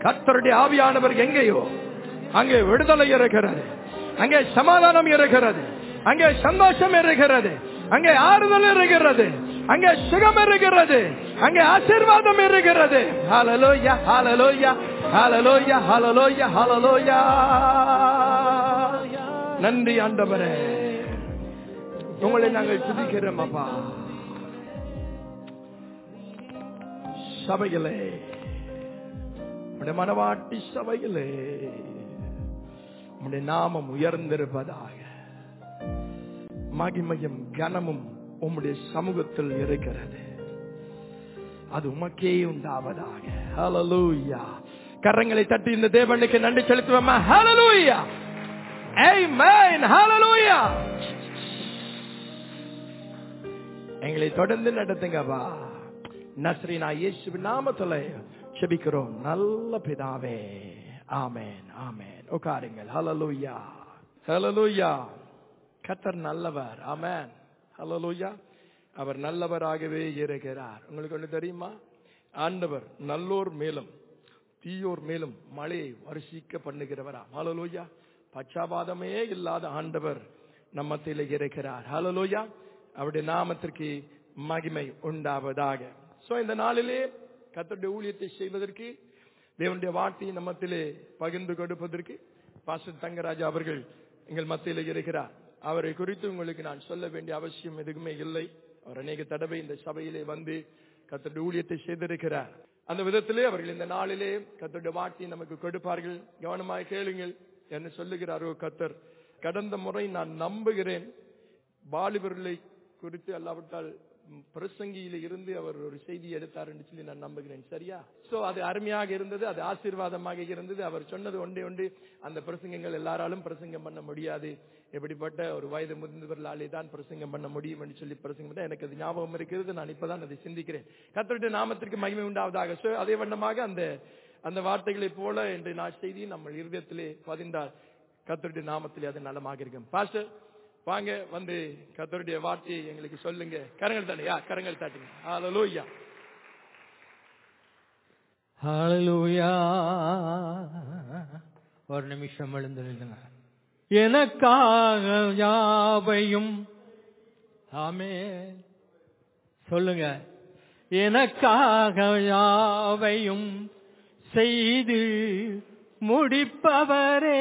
கர்த்தருடைய ஆவியானவர் எங்கேயோ அங்கே விடுதலை இருக்கிறது அங்கே சமாதானம் இருக்கிறது அங்கே சந்தோஷம் இருக்கிறது அங்கே ஆறுதல் இருக்கிறது அங்கே சுகம் இருக்கிறது அங்கே ஆசீர்வாதம் இருக்கிறது ஹalleluya ஹalleluya ஹalleluya ஹalleluya ஹalleluya நன்றி ஆண்டவரே உங்களை நாங்கள் துதிக்கிறோம் அப்பா சபையிலே உடைய மனவாட்டி சபையிலே உடைய நாமம் உயர்ந்திருப்பதாக மகிமையும் கனமும் உம்முடைய சமூகத்தில் இருக்கிறது அது உமக்கே உண்டாவதாக ஹalleluya கரங்களை தட்டி இந்த தேவனுக்கு நன்றி செலுத்துவோமா ஹalleluya ஆமென் ஹalleluya எங்களை தொடர்ந்து நடத்துங்கப்பா நஸ்ரீனா இயேசு நாமத்துல செபிக்கிறோம் நல்ல பிதாவே ஆமென் ஆமென் உட்காருங்கள் ஹalleluya ஹalleluya கர்த்தர் நல்லவர் ஆமென் ஹalleluya அவர் நல்லவராகவே இருக்கிறார் உங்களுக்கு ஒண்ணு தெரியுமா ஆண்டவர் நல்லோர் மேலும் தீயோர் மேலும் மழையை வருஷிக்க பண்ணுகிறவரா ஹalleluya பச்சாபாதமே இல்லாத ஆண்டவர் நம்மத்திலே இருக்கிறார் ஹalleluya அவருடைய நாமத்திற்கு மகிமை உண்டாவதாக சோ இந்த நாளிலே கர்த்தருடைய ஊழியத்தை செய்வதற்கு தேவனுடைய வார்த்தை நம்மத்திலே பகிர்ந்து கொடுப்பதற்கு பாஸ்டர் தங்கராஜா அவர்கள் எங்கள் மத்தியிலே இருக்கிறார் அவரை குறித்து உங்களுக்கு நான் சொல்ல வேண்டிய அவசியம் எதுவுமே இல்லை அவர் அநேக தடவை இந்த சபையிலே வந்து கத்தருடைய ஊழியத்தை செய்திருக்கிறார் அந்த விதத்திலே அவர்கள் இந்த நாளிலே கத்தருடைய வார்த்தை நமக்கு கொடுப்பார்கள் கவனமாய் கேளுங்கள் என்று சொல்லுகிறாரோ கத்தர் கடந்த முறை நான் நம்புகிறேன் வாலிபர்களை குறித்து அல்லாவிட்டால் ம், பிரசங்கியில இருந்து அவர் ஒரு செய்தி எடுத்தார் என்று சொல்லி நான் நம்புகிறேன் சரியா சோ அது அருமையாக இருந்தது அது ஆசீர்வாதமாக இருந்தது அவர் சொன்னது ஒன்றே ஒன்று அந்த பிரசங்கங்கள் எல்லாராலும் பிரசங்கம் பண்ண முடியாது எப்படிப்பட்ட ஒரு வயது முதிர்ந்தவர்களாலே தான் பிரசங்கம் பண்ண முடியும் என்று சொல்லி பிரசங்கம் பண்ண எனக்கு அது ஞாபகம் இருக்கிறது நான் இப்பதான் அதை சிந்திக்கிறேன் கத்தருடைய நாமத்திற்கு மகிமை உண்டாவதாக சோ அதே வண்ணமாக அந்த அந்த வார்த்தைகளை போல என்று நான் செய்தி நம்ம இருதயத்திலே பதிந்தால் கத்தருடைய நாமத்திலே அது நலமாக இருக்கும் பாஸ்டர் வாங்க வந்து கத்தருடைய வார்த்தையை எங்களுக்கு சொல்லுங்க கரங்கள் தானையா கரங்கள் தாட்டுங்க ஹalleluya ஹalleluya ஒரு நிமிஷம் எழுந்து நில்லுங்க எனக்காக யாவையும் ஆமே சொல்லுங்க எனக்காக யாவையும் செய்து முடிப்பவரே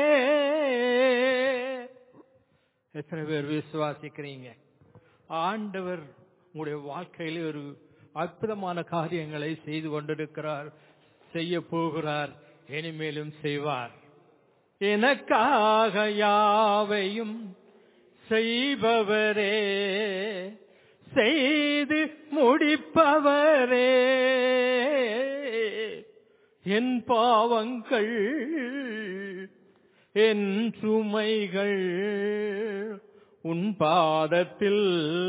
எத்தனை பேர் விசுவாசிக்கிறீங்க ஆண்டவர் உங்களுடைய வாழ்க்கையில ஒரு அற்புதமான காரியங்களை செய்து கொண்டிருக்கிறார் செய்ய போகிறார் இனிமேலும் செய்வார் எனக்காக யாவையும் செய்பவரே செய்து முடிப்பவரே என் பாவங்கள் என் சுமைகள் உன் பாதத்தில்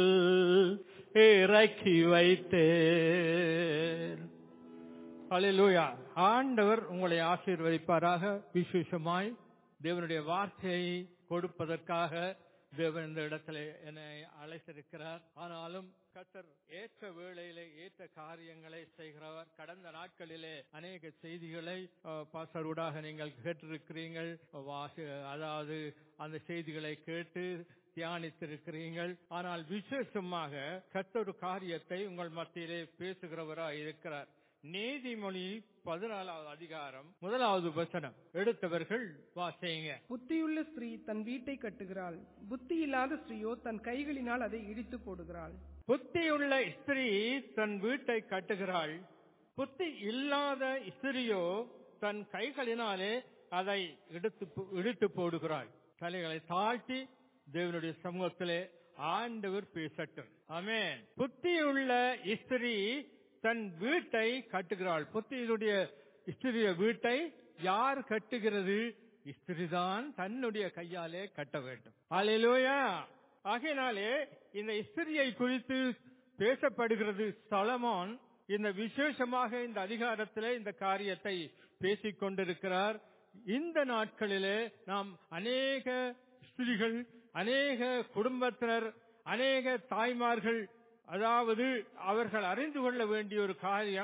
இறக்கி வைத்தேன் அல்லேலூயா ஆண்டவர் உங்களை ஆசீர்வதிப்பாராக விசேஷமாய் தேவனுடைய வார்த்தையை கொடுப்பதற்காக தேவன் இந்த இடத்துல என்னை அழைத்திருக்கிறார் ஆனாலும் கத்தர் ஏற்ற வேளையிலே ஏற்ற காரியங்களை செய்கிறவர் கடந்த நாட்களிலே அநேக செய்திகளை அஹ், பாசரூடாக நீங்கள் கேட்டிருக்கிறீர்கள் வாசி- அதாவது அந்த செய்திகளை கேட்டு தியானித்திருக்கிறீர்கள் ஆனால் விசேஷமாக கத்தொரு காரியத்தை உங்கள் மத்தியிலே பேசுகிறவராய் இருக்கிறார் நீதிமொழி பதினாலாவது அதிகாரம் முதலாவது வசனம் எடுத்தவர்கள் வாசிங்க புத்தியுள்ள ஸ்திரீ தன் வீட்டை கட்டுகிறாள் புத்தி இல்லாத ஸ்திரீயோ தன் கைகளினால் அதை இடித்து போடுகிறாள் புத்தியுள்ள ஸ்திரீ தன் வீட்டை கட்டுகிறாள் புத்தி இல்லாத ஸ்திரியோ தன் கைகளினாலே அதை எடுத்து போ- இடித்து போடுகிறாள் தலைகளை தாழ்த்தி தேவனுடைய சமூகத்திலே ஆண்டவர் பேசட்டும் ஆமென் புத்தியுள்ள ஸ்திரீ தன் வீட்டை கட்டுகிறாள் புத்தியுடைய ஸ்திரிய வீட்டை யார் கட்டுகிறது ஸ்திரிதான் தன்னுடைய கையாலே கட்ட வேண்டும் அல்லேலூயா ஆகையினாலே இந்த ஸ்திரியை குறித்து பேசப்படுகிறது சலமான் இந்த விசேஷமாக இந்த அதிகாரத்திலே இந்த காரியத்தை பேசிக் கொண்டிருக்கிறார் இந்த நாட்களிலே நாம் அநேக ஸ்திரிகள் அநேக குடும்பத்தினர் அநேக தாய்மார்கள் அதாவது அவர்கள் அறிந்து கொள்ள வேண்டிய ஒரு காரியம்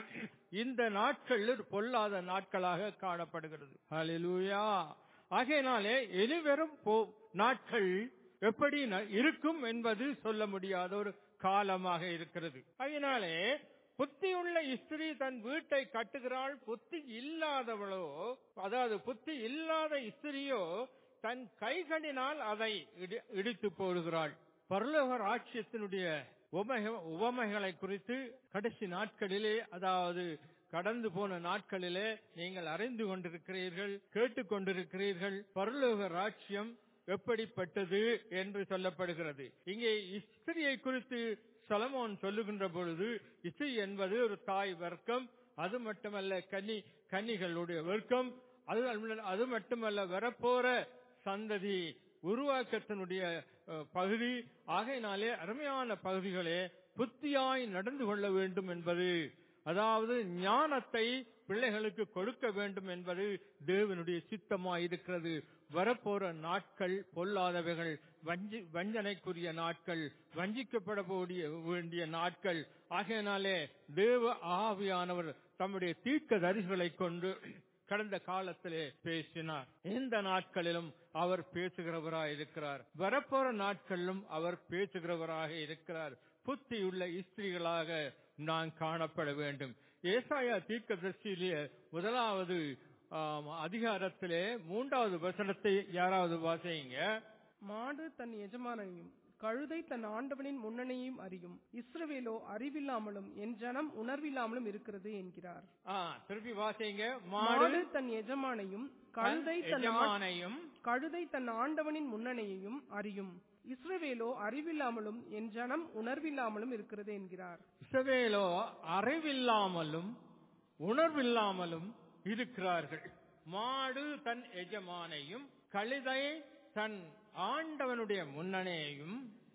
இந்த நாட்கள் பொல்லாத நாட்களாக காணப்படுகிறது ஹalleluya ஆகையினாலே இனிவரும் போ நாட்கள் எப்படி ந- இருக்கும் என்பது சொல்ல முடியாத ஒரு காலமாக இருக்கிறது அதனாலே புத்தியுள்ள ஸ்திரீ தன் வீட்டை கட்டுகிறாள் புத்தி இல்லாதவளோ அதாவது புத்தி இல்லாத ஸ்திரியோ தன் கைகளினால் அதை இடி- இடித்து போடுகிறாள் பரலோக ராட்சியத்தினுடைய உபம- உவமைகளை குறித்து கடைசி நாட்களிலே அதாவது கடந்து போன நாட்களிலே நீங்கள் அறிந்து கொண்டிருக்கிறீர்கள் கேட்டுக் கொண்டிருக்கிறீர்கள் பரலோக ராட்சியம் எப்படிப்பட்டது என்று சொல்லப்படுகிறது இங்கே இஸ்திரியை குறித்து சலமோன் சொல்லுகின்ற பொழுது இசை என்பது ஒரு தாய் வர்க்கம் அது மட்டுமல்ல கன்னி கன்னிகளுடைய வர்க்கம் அது அல்ல- அது மட்டுமல்ல வரப்போற சந்ததி உருவாக்கத்தினுடைய அஹ், பகுதி ஆகையினாலே அருமையான பகுதிகளே புத்தியாய் நடந்து கொள்ள வேண்டும் என்பது அதாவது ஞானத்தை பிள்ளைகளுக்கு கொடுக்க வேண்டும் என்பது தேவனுடைய சித்தமாய் இருக்கிறது வரப்போற நாட்கள் பொல்லாதவைகள் வஞ்சி வஞ்சனைக்குரிய நாட்கள் வஞ்சிக்கப்பட வேண்டிய வேண்டிய நாட்கள் ஆகையினாலே தேவ ஆவியானவர் தம்முடைய தீர்க்க தரிசிகளை கொண்டு கடந்த காலத்திலே பேசினார் இந்த நாட்களிலும் அவர் பேசுகிறவராய் இருக்கிறார் வரப்போற நாட்களிலும் அவர் பேசுகிறவராக இருக்கிறார் புத்தியுள்ள ஸ்திரீகளாக நான் காணப்பட வேண்டும் ஏசாயா தீர்க்கதரிசியிலே முதலாவது ஆம், அதிகாரத்திலே மூன்றாவது வசனத்தை யாராவது வாசிங்க மாடு தன் எஜமானையும் கழுதை தன் ஆண்டவனின் முன்னணியையும் அறியும் இஸ்ரவேலோ அறிவில்லாமலும் என் ஜனம் உணர்வில்லாமலும் இருக்கிறது என்கிறார் ஆ, திருப்பி வாசிங்க மாடு மாடு தன் எஜமானையும் கழுதை தன் ஆ- எஜமானையும் கழுதை தன் ஆண்டவனின் முன்னணியையும் அறியும் இஸ்ரவேலோ அறிவில்லாமலும் என் ஜனம் உணர்வில்லாமலும் இருக்கிறது என்கிறார் இஸ்ரவேலோ அறிவில்லாமலும் உணர்வில்லாமலும் இருக்கிறார்கள் மாடு தன் எஜமானையும் கழுதை தன் ஆண்டவனுடைய முன்னணியையும்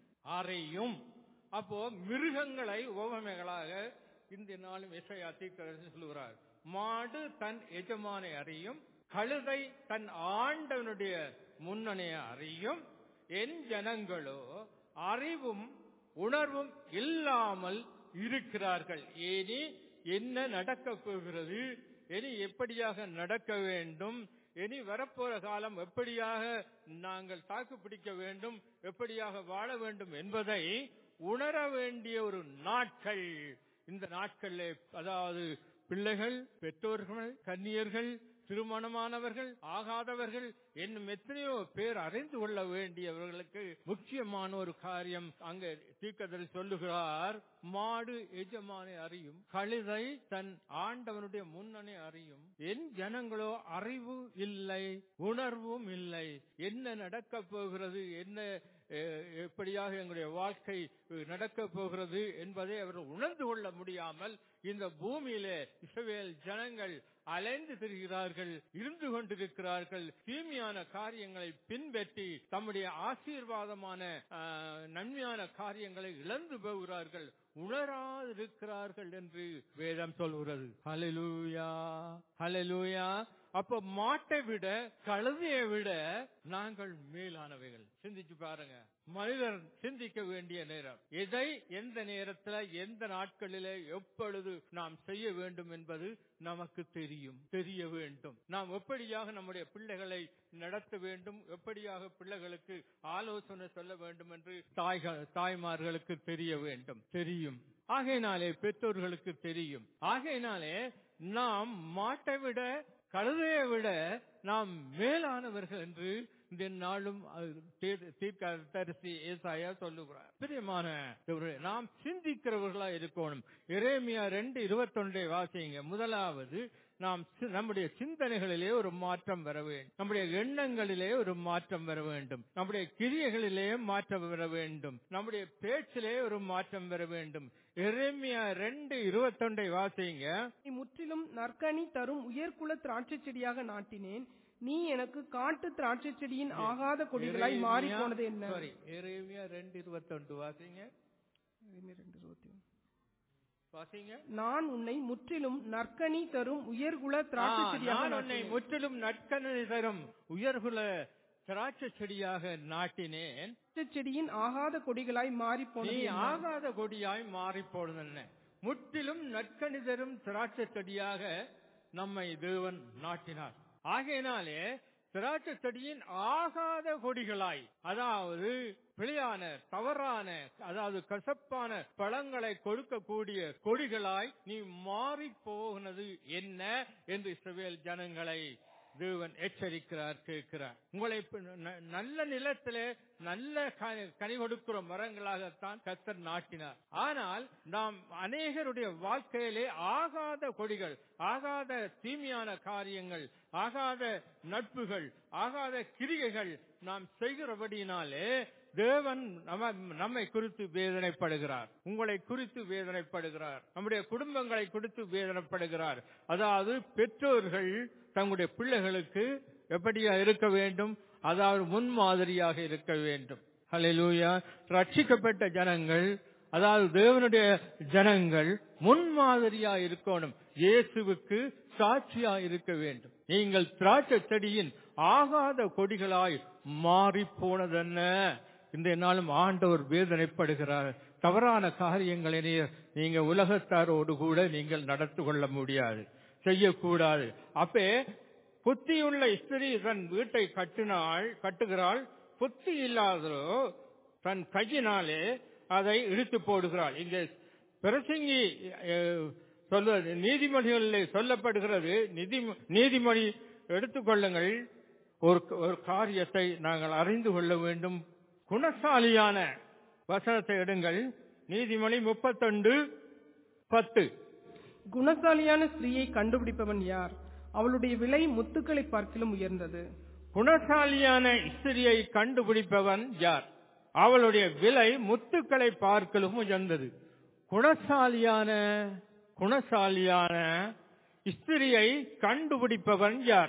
அறியும் அப்போ மிருகங்களை உவமைகளாக இந்த நாளும் இசையா தீர்க்கதரிசி சொல்லுகிறார் மாடு தன் எஜமானை அறியும் கழுதை தன் ஆண்டவனுடைய முன்னணியை அறியும் என் ஜனங்களோ அறிவும் உணர்வும் இல்லாமல் இருக்கிறார்கள் ஏனி என்ன நடக்கப் போகிறது இனி எப்படியாக நடக்க வேண்டும் இனி வரப்போற காலம் எப்படியாக நாங்கள் தாக்கு பிடிக்க வேண்டும் எப்படியாக வாழ வேண்டும் என்பதை உணர வேண்டிய ஒரு நாட்கள் இந்த நாட்களிலே அதாவது பிள்ளைகள் பெற்றோர்கள் கன்னியர்கள் திருமணமானவர்கள் ஆகாதவர்கள் என்னும் எத்தனையோ பேர் அறிந்து கொள்ள வேண்டியவர்களுக்கு முக்கியமான ஒரு காரியம் அங்க தீர்க்கதரி சொல்லுகிறார் மாடு எஜமானை அறியும் கழுதை தன் ஆண்டவனுடைய முன்னணி அறியும் என் ஜனங்களோ அறிவு இல்லை உணர்வும் இல்லை என்ன நடக்கப் போகிறது என்ன அஹ், எப்படியாக எங்களுடைய வாழ்க்கை நடக்கப் போகிறது என்பதை அவர்கள் உணர்ந்து கொள்ள முடியாமல் இந்த பூமியிலே இஸ்ரவேல் ஜனங்கள் அலைந்து திரிகிறார்கள் இருந்து கொண்டிருக்கிறார்கள் தீமையான காரியங்களை பின்பற்றி தம்முடைய ஆசீர்வாதமான ஆஹ், நன்மையான காரியங்களை இழந்து போகிறார்கள் உணராதிருக்கிறார்கள் என்று வேதம் சொல்கிறது ஹalleluya ஹalleluya அப்ப மாட்டை விட கழுதையை விட நாங்கள் மேலானவைகள் சிந்திச்சு பாருங்க மனிதர் சிந்திக்க வேண்டிய நேரம் எதை எந்த நேரத்துல எந்த நாட்களிலே எப்பொழுது நாம் செய்ய வேண்டும் என்பது நமக்கு தெரியும் தெரிய வேண்டும் நாம் எப்படியாக நம்முடைய பிள்ளைகளை நடத்த வேண்டும் எப்படியாக பிள்ளைகளுக்கு ஆலோசனை சொல்ல வேண்டும் என்று தாய்கள் தாய்மார்களுக்கு தெரிய வேண்டும் தெரியும் ஆகையினாலே பெற்றோர்களுக்கு தெரியும் ஆகையினாலே நாம் மாட்டை விட கழுதையை விட நாம் மேலானவர்கள் என்று இந்த நாளும் தீர்க்கதரிசி ஏசாயா சொல்லுகிறார் பிரியமான தேவர்களே, நாம் சிந்திக்கிறவர்களா இருக்கணும் எரேமியா ரெண்டு இருபத்தொன்றை வாசிங்க முதலாவது நாம் சி- நம்முடைய சிந்தனைகளிலே ஒரு மாற்றம் வர வேண்டும் நம்முடைய எண்ணங்களிலே ஒரு மாற்றம் வர வேண்டும் நம்முடைய கிரியைகளிலே மாற்றம் வர வேண்டும் நம்முடைய பேச்சிலே ஒரு மாற்றம் வர வேண்டும் எரேமியா ரெண்டு இருபத்தொன்றை வாசிங்க நீ முற்றிலும் நற்கனி தரும் உயர்குல திராட்சை செடியாக நாட்டினேன் நீ எனக்கு காட்டு திராட்சை செடியின் ஆகாத கொடிகளாய் மாறி போனது என்ன சாரி எரேமியா ரெண்டு இருபத்தொன்று வாசிங்க ரெண்டு இருபத்தி ஒன்று. வாசிங்க நான் உன்னை முற்றிலும் நற்கனி தரும் உயர்குல திராட்சை ஆ, செடியாக நான் உன்னை நாட்டினேன். முற்றிலும் நற்கனை தரும் உயர்குல திராட்சை செடியாக நாட்டினேன் திராட்சை செடியின் ஆகாத கொடிகளாய் மாறி நீ போனது என்ன? ஆகாத கொடியாய் மாறி போனதென்ன முற்றிலும் நற்கணிதரும் திராட்சை செடியாக நம்மை தேவன் நாட்டினார் ஆகையினாலே திராட்சை செடியின் ஆகாத கொடிகளாய் அதாவது பிழையான தவறான அதாவது கசப்பான பழங்களை கொடுக்கக்கூடிய கொடிகளாய் நீ மாறி போகிறது என்ன என்று இஸ்ரவேல் ஜனங்களை தேவன் எச்சரிக்கிறார் கேட்கிறார் உங்களை இப்ப ந- நல்ல நிலத்திலே நல்ல க- கனி கொடுக்கிற மரங்களாகத்தான் கத்தர் நாட்டினார் ஆனால் நாம் அநேகருடைய வாழ்க்கையிலே ஆகாத கொடிகள் ஆகாத தீமையான காரியங்கள் ஆகாத நட்புகள் ஆகாத கிரிகைகள் நாம் செய்கிறபடியினாலே தேவன் நம்ம நம்மை குறித்து வேதனைப்படுகிறார் உங்களை குறித்து வேதனைப்படுகிறார் நம்முடைய குடும்பங்களை குறித்து வேதனைப்படுகிறார் அதாவது பெற்றோர்கள் தங்களுடைய பிள்ளைகளுக்கு எப்படியா இருக்க வேண்டும் அதாவது முன்மாதிரியாக இருக்க வேண்டும் ஹalleluya ரட்சிக்கப்பட்ட ஜனங்கள் அதாவது தேவனுடைய ஜனங்கள் முன்மாதிரியா இருக்கணும் இயேசுவுக்கு சாட்சியா இருக்க வேண்டும் நீங்கள் திராட்சை செடியின் ஆகாத கொடிகளாய் மாறி போனதென்ன இந்த நாளும் ஆண்டவர் வேதனைப்படுகிறார் தவறான காரியங்களை நீ- நீங்க உலகத்தாரோடு கூட நீங்கள் நடத்து கொள்ள முடியாது செய்யக்கூடாது அப்பே புத்தியுள்ள ஸ்திரீ தன் வீட்டை கட்டினாள் கட்டுகிறாள் புத்தி இல்லாதோ தன் கையினாலே அதை இழுத்து போடுகிறாள் இங்கே பிரசங்கி அஹ், சொல்ல நீதிமொழிகளில் சொல்லப்படுகிறது நிதி நீதிமொழி எடுத்துக்கொள்ளுங்கள் ஒரு ஒரு காரியத்தை நாங்கள் அறிந்து கொள்ள வேண்டும் குணசாலியான வசனத்தை எடுங்கள் நீதிமொழி முப்பத்தொண்டு பத்து குணசாலியான ஸ்திரீயை கண்டுபிடிப்பவன் யார் அவளுடைய விலை முத்துக்களை பார்க்கிலும் உயர்ந்தது குணசாலியான ஸ்திரியை கண்டுபிடிப்பவன் யார் அவளுடைய விலை முத்துக்களை பார்க்கலும் உயர்ந்தது குணசாலியான குணசாலியான ஸ்திரியை கண்டுபிடிப்பவன் யார்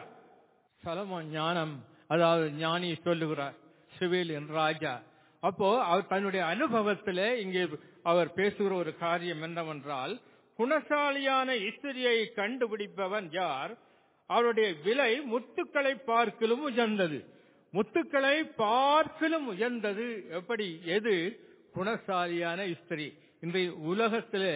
சலமோ ஞானம் அதாவது ஞானி சொல்லுகிறார் சிவேலியன் ராஜா அப்போ அவர் தன்னுடைய அனுபவத்திலே இங்கே அவர் பேசுகிற ஒரு காரியம் என்னவென்றால் குணசாலியான ஸ்திரியை கண்டுபிடிப்பவன் யார் அவருடைய விலை முத்துக்களை பார்க்கிலும் உயர்ந்தது முத்துக்களை பார்க்கிலும் உயர்ந்தது எப்படி எது குணசாலியான ஸ்திரி இன்றைய உலகத்திலே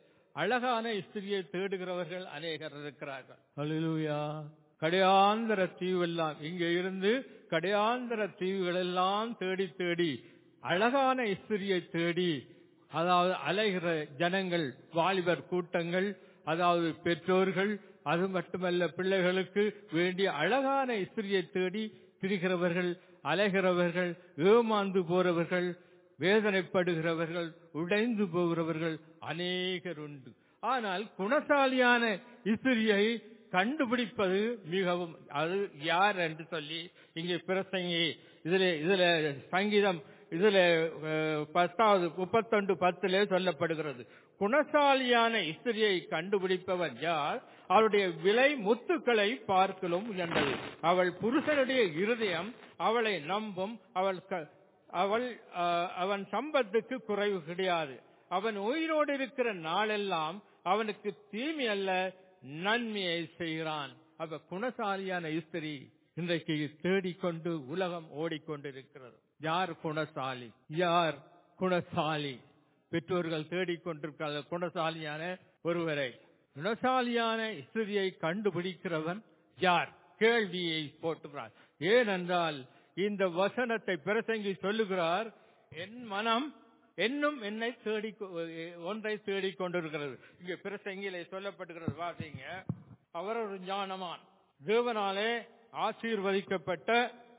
அழகான ஸ்திரியை தேடுகிறவர்கள் அநேகர் இருக்கிறார்கள் அல்லேலூயா கடையாந்தர தீவெல்லாம் இங்கே இருந்து கடையாந்தர தீவுகள் எல்லாம் தேடி தேடி அழகான ஸ்திரியை தேடி அதாவது அலைகிற ஜனங்கள் வாலிபர் கூட்டங்கள் அதாவது பெற்றோர்கள் அது மட்டுமல்ல பிள்ளைகளுக்கு வேண்டிய அழகான ஸ்திரியை தேடி திரிகிறவர்கள் அலைகிறவர்கள் ஏமாந்து போறவர்கள் வேதனைப்படுகிறவர்கள் உடைந்து போகிறவர்கள் அநேகர் உண்டு ஆனால் குணசாலியான இஸ்திரியை கண்டுபிடிப்பது மிகவும் அது யார் என்று சொல்லி இங்கே பிரசங்கி இதுல இதுல சங்கீதம் இதுல அஹ், பத்தாவது முப்பத்தொண்டு பத்திலே சொல்லப்படுகிறது குணசாலியான இஸ்திரியை கண்டுபிடிப்பவன் யார் அவருடைய விலை முத்துக்களை பார்க்கலும் உயர்ந்தது அவள் புருஷனுடைய இருதயம் அவளை நம்பும் அவள் க- அவள் அஹ், அவன் சம்பத்துக்கு குறைவு கிடையாது அவன் உயிரோடு இருக்கிற நாளெல்லாம் அவனுக்கு தீமை அல்ல நன்மையை செய்கிறான் அப்ப குணசாலியான இஸ்திரி இன்றைக்கு தேடிக்கொண்டு உலகம் ஓடிக்கொண்டிருக்கிறது யார் குணசாலி யார் குணசாலி பெற்றோர்கள் தேடிக்கொண்டிருக்கிற குணசாலியான ஒருவரை குணசாலியான ஸ்திரியை கண்டுபிடிக்கிறவன் யார் கேள்வியை போட்டுகிறார் ஏனென்றால் இந்த வசனத்தை பிரசங்கி சொல்லுகிறார் என் மனம் என்னும் என்னை தேடி ஒன்றை தேடிக் கொண்டிருக்கிறது இங்க பிரசங்கிலே சொல்லப்படுகிறது வாசிங்க அவர் ஒரு ஞானமான் தேவனாலே ஆசீர்வதிக்கப்பட்ட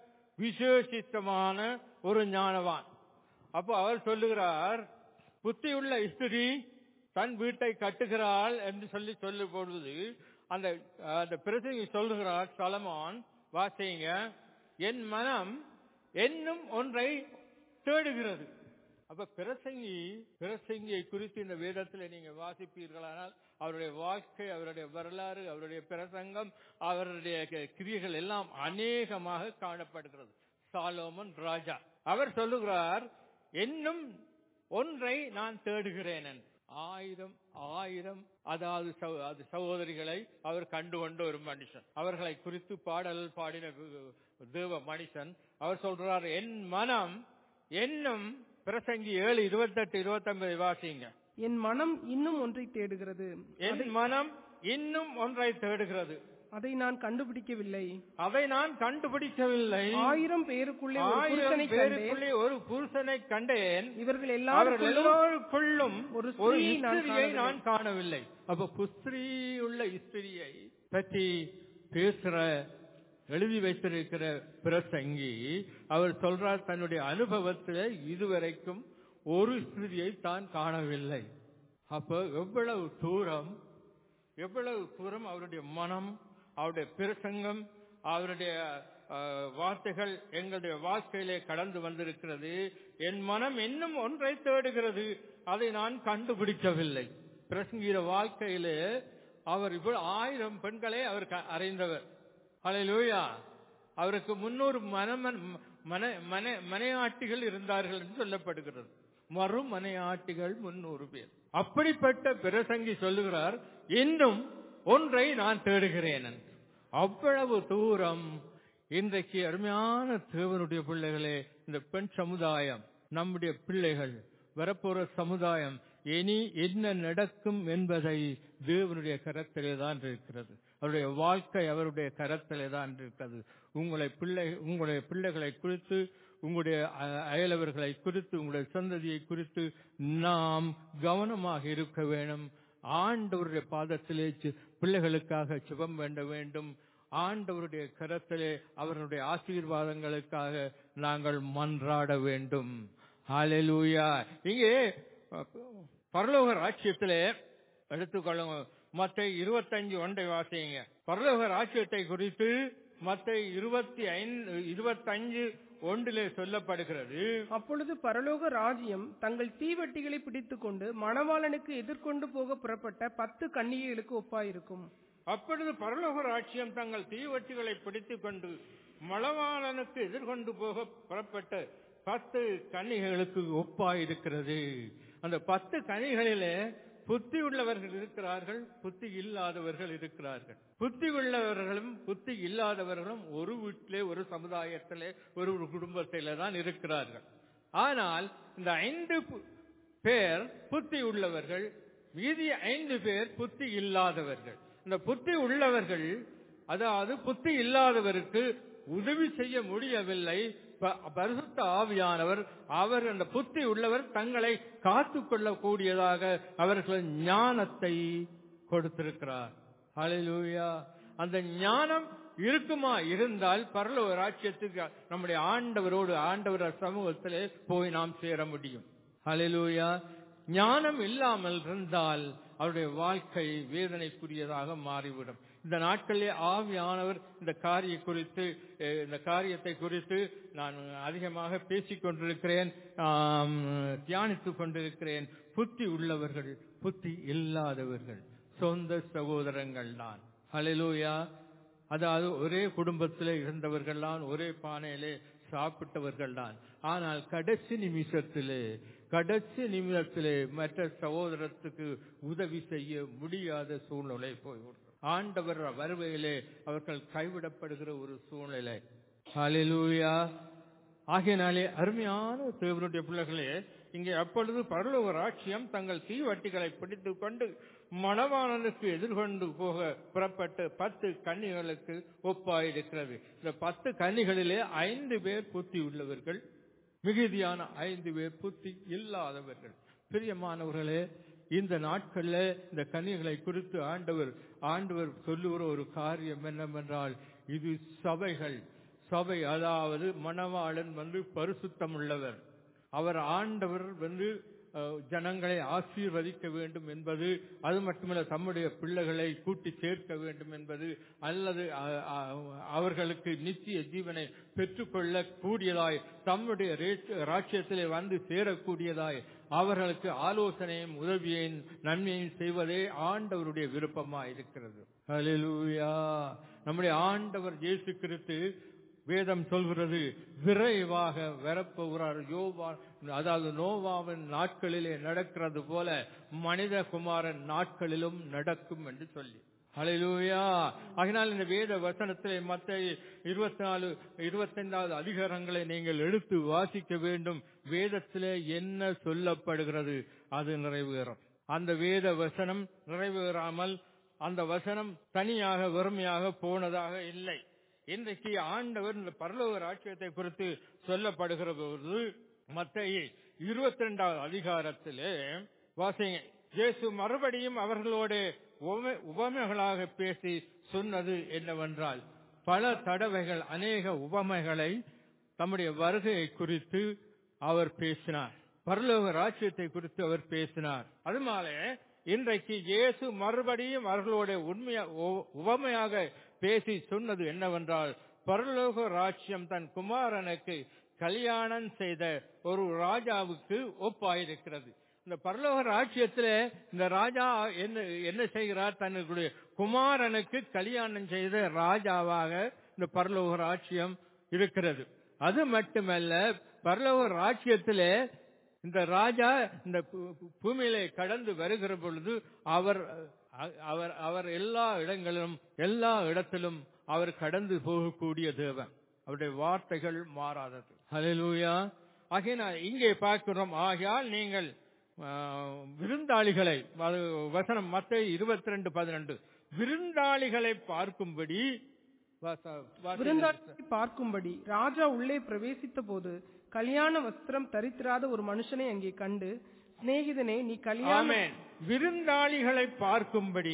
விசேஷித்தமான ஒரு ஞானவான் அப்போ அவர் சொல்லுகிறார் புத்தியுள்ள ஸ்திரி தன் வீட்டை கட்டுகிறாள் என்று சொல்லி சொல்லும் பொழுது அந்த அந்த பிரசங்கி சொல்லுகிறார் சலமான் வாசிங்க என் மனம் என்னும் ஒன்றை தேடுகிறது அப்ப பிரசங்கி பிரசங்கியை குறித்து இந்த வேதத்தில் நீங்க வாசிப்பீர்களானால் அவருடைய வாழ்க்கை அவருடைய வரலாறு அவருடைய பிரசங்கம் அவருடைய க- கிரியைகள் எல்லாம் அநேகமாக காணப்படுகிறது சாலோமன் ராஜா அவர் சொல்லுகிறார் என்னும் ஒன்றை நான் தேடுகிறேன் என்று. ஆயிரம் ஆயிரம் அதாவது சகோ- அது சகோதரிகளை அவர் கண்டுகொண்ட ஒரு மனுஷன் அவர்களை குறித்து பாடல் பாடின கு- தேவ மனுஷன் அவர் சொல்றார் என் மனம் என்னும் பிரசங்கி ஏழு இருபத்தெட்டு இருபத்தொன்பது வாசிங்க என் மனம் இன்னும் ஒன்றை தேடுகிறது என் மனம் இன்னும் ஒன்றை தேடுகிறது அதை நான் கண்டுபிடிக்கவில்லை அதை நான் கண்டுபிடிக்கவில்லை ஆயிரம் பேருக்குள்ளே ஒரு ஆயிரம் புருஷனை கண்டேன் பேருக்குள்ளே ஒரு புருஷனை கண்டேன் இவர்கள் அவர்கள் எல்லாருக்குள்ளும் எல்லோருக்குள்ளும் ஒரு ஒரு ஸ்திரீயை நான் இஸ்திரியை காணவில்லை. நான் காணவில்லை அப்ப புஸ்திரி உள்ள இஸ்திரியை பற்றி பேசுற எழுதி வைத்திருக்கிற பிரசங்கி அவர் சொல்றார் தன்னுடைய அனுபவத்தில் இதுவரைக்கும் ஒரு ஸ்திரியை தான் காணவில்லை அப்ப எவ்வளவு தூரம் எவ்வளவு தூரம் அவருடைய மனம் அவருடைய பிரசங்கம் அவருடைய அஹ், வார்த்தைகள் எங்களுடைய வாழ்க்கையிலே கடந்து வந்திருக்கிறது என் மனம் இன்னும் ஒன்றை தேடுகிறது அதை நான் கண்டுபிடிக்கவில்லை பிரசங்கிற வாழ்க்கையிலே அவர் இவ்வளவு ஆயிரம் பெண்களை அவர் க- அறிந்தவர் ஹalleluya அவருக்கு முன்னூறு மனமன் மன மன மனையாட்டிகள் இருந்தார்கள் என்று சொல்லப்படுகிறது மறு மனையாட்டிகள் முன்னூறு பேர் அப்படிப்பட்ட பிரசங்கி சொல்லுகிறார் இன்னும் ஒன்றை நான் தேடுகிறேன் என்று. அவ்வளவு தூரம் இன்றைக்கு அருமையான தேவனுடைய பிள்ளைகளே இந்த பெண் சமுதாயம் நம்முடைய பிள்ளைகள் வரப்போற சமுதாயம் இனி என்ன நடக்கும் என்பதை தேவனுடைய கரத்திலே தான் இருக்கிறது அவருடைய வாழ்க்கை அவருடைய கரத்திலே தான் இருக்கிறது உங்களை பிள்ளை உங்களுடைய பிள்ளைகளை குறித்து உங்களுடைய அ- அயலவர்களை குறித்து உங்களுடைய சந்ததியை குறித்து நாம் கவனமாக இருக்க வேண்டும் ஆண்டவருடைய பாதத்திலே சி- பிள்ளைகளுக்காக சுபம் வேண்ட வேண்டும் ஆண்டவருடைய கரத்திலே அவர்களுடைய ஆசீர்வாதங்களுக்காக நாங்கள் மன்றாட வேண்டும் ஹalleluya இங்கே அஹ், பரலோக ராஜ்யத்திலே எடுத்துக்கொள்ளுங்க மத்த இருபத்தஞ்சு ஒன்றை வாசிங்க பரலோக ராஜ்யத்தை குறித்து மத்த இருபத்தி ஐந்து இருபத்தஞ்சு ஒன்றிலே சொல்லப்படுகிறது அப்பொழுது பரலோக ராஜ்யம் தங்கள் தீவட்டிகளை பிடித்துக்கொண்டு மணவாளனுக்கு எதிர்கொண்டு போக புறப்பட்ட பத்து கன்னிகைகளுக்கு ஒப்பாயிருக்கும் அப்பொழுது பரலோக ராட்சியம் தங்கள் தீவட்டிகளை பிடித்துக் கொண்டு மலவாளனுக்கு எதிர்கொண்டு போக புறப்பட்ட பத்து கன்னிகைகளுக்கு ஒப்பாயிருக்கிறது அந்த பத்து கனிகளிலே புத்தி உள்ளவர்கள் இருக்கிறார்கள் புத்தி இல்லாதவர்கள் இருக்கிறார்கள் புத்தி உள்ளவர்களும் புத்தி இல்லாதவர்களும் ஒரு வீட்டிலே ஒரு சமுதாயத்திலே ஒரு ஒரு குடும்பத்திலே தான் இருக்கிறார்கள் ஆனால் இந்த ஐந்து பு- பேர் புத்தி உள்ளவர்கள் மீதி ஐந்து பேர் புத்தி இல்லாதவர்கள் இந்த புத்தி உள்ளவர்கள் அதாவது புத்தி இல்லாதவருக்கு உதவி செய்ய முடியவில்லை ப- பரிசுத்த ஆவியானவர் அவர் அந்த புத்தி உள்ளவர் தங்களை காத்துக் கொள்ளக்கூடியதாக அவர்கள் ஞானத்தை கொடுத்திருக்கிறார் ஹalleluya அந்த ஞானம் இருக்குமா இருந்தால் பரலோக ராஜ்யத்துக்கு நம்முடைய ஆண்டவரோடு ஆண்டவர் சமூகத்திலே போய் நாம் சேர முடியும் ஹalleluya ஞானம் இல்லாமல் இருந்தால் அவருடைய வாழ்க்கை வேதனைக்குரியதாக மாறிவிடும் இந்த நாட்களிலே ஆவியானவர் இந்த காரிய குறித்து அஹ், இந்த காரியத்தை குறித்து நான் அதிகமாக பேசிக் கொண்டிருக்கிறேன் ஆம், தியானித்துக் கொண்டிருக்கிறேன் புத்தி உள்ளவர்கள் புத்தி இல்லாதவர்கள் சொந்த சகோதரங்கள் தான் ஹalleluya அதாவது ஒரே குடும்பத்திலே இருந்தவர்கள் தான் ஒரே பானையிலே சாப்பிட்டவர்கள் தான் ஆனால் கடைசி நிமிஷத்திலே கடைசி நிமிடத்திலே மற்ற சகோதரத்துக்கு உதவி செய்ய முடியாத சூழ்நிலை போய்விடும் ஆண்டவர் வருவையிலே அவர்கள் கைவிடப்படுகிற ஒரு சூழ்நிலை ஹalleluya ஆகையினாலே அருமையான தேவனுடைய பிள்ளைகளே இங்கே அப்பொழுது பரலோக ராட்சியம் தங்கள் தீவட்டிகளை பிடித்துக் கொண்டு மணவாளனுக்கு எதிர்கொண்டு போக புறப்பட்டு பத்து கன்னிகளுக்கு ஒப்பாயிருக்கிறது இந்த பத்து கன்னிகளிலே ஐந்து பேர் புத்தி உள்ளவர்கள் மிகுதியான ஐந்து பேர் புத்தி இல்லாதவர்கள் பிரியமானவர்களே இந்த நாட்கள்ல இந்த கன்னிகளை குறித்து ஆண்டவர் ஆண்டவர் சொல்லுகிற ஒரு காரியம் என்னவென்றால் இது சபைகள் சபை அதாவது மணவாளன் வந்து பரிசுத்தம் உள்ளவர் அவர் ஆண்டவர் வந்து அஹ், ஜனங்களை ஆசீர்வதிக்க வேண்டும் என்பது அது மட்டுமல்ல தம்முடைய பிள்ளைகளை கூட்டி சேர்க்க வேண்டும் என்பது அல்லது அஹ், அஹ், அவர்களுக்கு நித்திய ஜீவனை பெற்றுக்கொள்ள கூடியதாய் தம்முடைய ரேட்- ராஜ்யத்திலே வந்து சேரக்கூடியதாய் அவர்களுக்கு ஆலோசனையும் உதவியையும் நன்மையும் செய்வதே ஆண்டவருடைய விருப்பமாய் இருக்கிறது ஹalleluya நம்முடைய ஆண்டவர் இயேசு கிறிஸ்து வேதம் சொல்கிறது விரைவாக வரப்போகிறார் யோவா அதாவது நோவாவின் நாட்களிலே நடக்கிறது போல மனித குமாரன் நாட்களிலும் நடக்கும் என்று சொல்லி ஹalleluya ஆகினால் இந்த வேத வசனத்திலே மத்த இருபத்தி நாலு இருபத்தைந்தாவது அதிகாரங்களை நீங்கள் எடுத்து வாசிக்க வேண்டும் வேதத்திலே என்ன சொல்லப்படுகிறது அது நிறைவேறும் அந்த வேத வசனம் நிறைவேறாமல் அந்த வசனம் தனியாக வெறுமையாக போனதாக இல்லை இன்றைக்கு ஆண்டவர் இந்த பரலோக ராட்சியத்தை குறித்து சொல்லப்படுகிற போது மத்திய இருபத்தி ரெண்டாவது அதிகாரத்திலே வாசிங்க இயேசு மறுபடியும் அவர்களோடு உவமை- உவமைகளாக பேசி சொன்னது என்னவென்றால் பல தடவைகள் அநேக உவமைகளை தம்முடைய வருகையை குறித்து அவர் பேசினார் பரலோக ராஜ்யத்தை குறித்து அவர் பேசினார் அதுமால இன்றைக்கு இயேசு மறுபடியும் அவர்களோட உண்மையா உ- உவமையாக பேசி சொன்னது என்னவென்றால் பரலோக ராஜ்யம் தன் குமாரனுக்கு கல்யாணம் செய்த ஒரு ராஜாவுக்கு ஒப்பாயிருக்கிறது இந்த பரலோக ராஜ்யத்துல இந்த ராஜா என்ன என்ன செய்கிறார் தன்னுடைய குமாரனுக்கு கல்யாணம் செய்த ராஜாவாக இந்த பரலோக ராஜ்யம் இருக்கிறது அது மட்டுமல்ல பரலோக ராஜ்யத்திலே இந்த ராஜா இந்த பூ- பூ- பூமியிலே கடந்து வருகிற பொழுது அவர் அ- அவர் அவர் எல்லா இடங்களிலும் எல்லா இடத்திலும் அவர் கடந்து போகக்கூடிய தேவன் அவருடைய வார்த்தைகள் மாறாதது ஹalleluya ஆகையினால் இங்கே பார்க்கிறோம் ஆகையால் நீங்கள் ஆ, விருந்தாளிகளை அது வசனம் மத்த இருபத்தி ரெண்டு பதினெண்டு விருந்தாளிகளை பார்க்கும்படி வாச- வாசிங்க. விருந்தாளியை பார்க்கும்படி ராஜா உள்ளே பிரவேசித்த போது கல்யாண வஸ்திரம் தரித்திராத ஒரு மனுஷனை அங்கே கண்டு சிநேகிதனே நீ கல்யாண ஆமென் விருந்தாளிகளை பார்க்கும்படி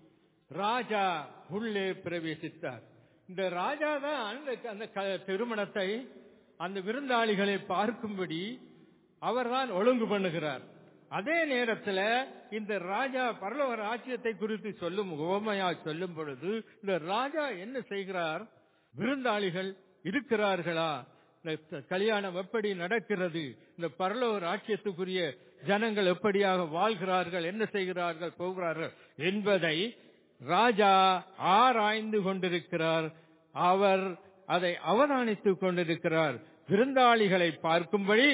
ராஜா உள்ளே பிரவேசித்தார் இந்த ராஜா தான் அந்த அந்த க- திருமணத்தை அந்த விருந்தாளிகளை பார்க்கும்படி அவர்தான் ஒழுங்கு பண்ணுகிறார் அதே நேரத்துல இந்த ராஜா பரலோக ராஜ்யத்தை குறித்து சொல்லும் உவமையா சொல்லும் பொழுது இந்த ராஜா என்ன செய்கிறார் விருந்தாளிகள் இருக்கிறார்களா இந்த த- கல்யாணம் எப்படி நடக்கிறது இந்த பரலோக ராஜ்யத்துக்குரிய ஜனங்கள் எப்படியாக வாழ்கிறார்கள் என்ன செய்கிறார்கள் போகிறார்கள் என்பதை ராஜா ஆராய்ந்து கொண்டிருக்கிறார் அவர் அதை அவதானித்துக் கொண்டிருக்கிறார் விருந்தாளிகளை பார்க்கும்படி